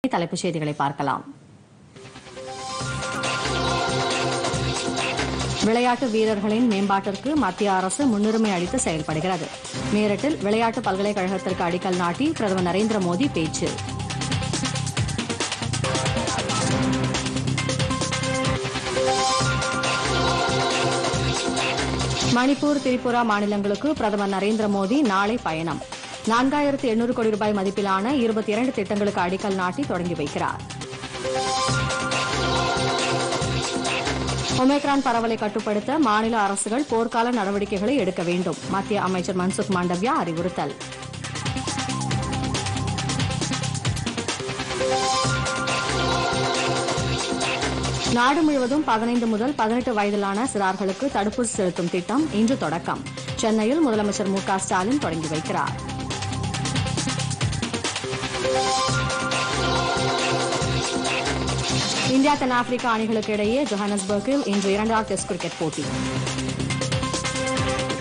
தலைப்புச் செய்திகளை பார்க்கலாம் விளையாட்டு வீரர்களின் மேம்பாட்டிற்கு மத்திய அரசு முன்னுரிமை அளித்து செயல்படுகிறது மீரட்டில் விளையாட்டு பல்கலைக்கழகத்திற்கு அடிக்கல் நாட்டி பிரதமர் நரேந்திர மோடி பேச்சு மணிப்பூர் திரிபுரா மாநிலங்களுக்கு பிரதமர் நரேந்திர மோடி நாளை பயணம் நான்காயிரத்து எண்ணூறு கோடி ரூபாய் மதிப்பிலான இருபத்தி இரண்டு திட்டங்களுக்கு அடிக்கல் நாட்டி தொடங்கி வைக்கிறார் ஒமேக்ரான் பரவலை கட்டுப்படுத்த மாநில அரசுகள் போர்க்கால நடவடிக்கைகளை எடுக்க வேண்டும் மத்திய அமைச்சர் மன்சுக் மாண்டவ்யா அறிவுறுத்தல் நாடு முழுவதும் பதினைந்து முதல் பதினெட்டு வயதிலான சிறார்களுக்கு தடுப்பூசி செலுத்தும் திட்டம் இன்று தொடக்கம் சென்னையில் முதலமைச்சர் மு க ஸ்டாலின் தொடங்கி வைக்கிறார் இந்தியா தென்னாப்பிரிக்கா அணிகளுக்கு இடையே ஜோஹானஸ்பர்கில் இன்று இரண்டாவது டெஸ்ட் கிரிக்கெட் போட்டி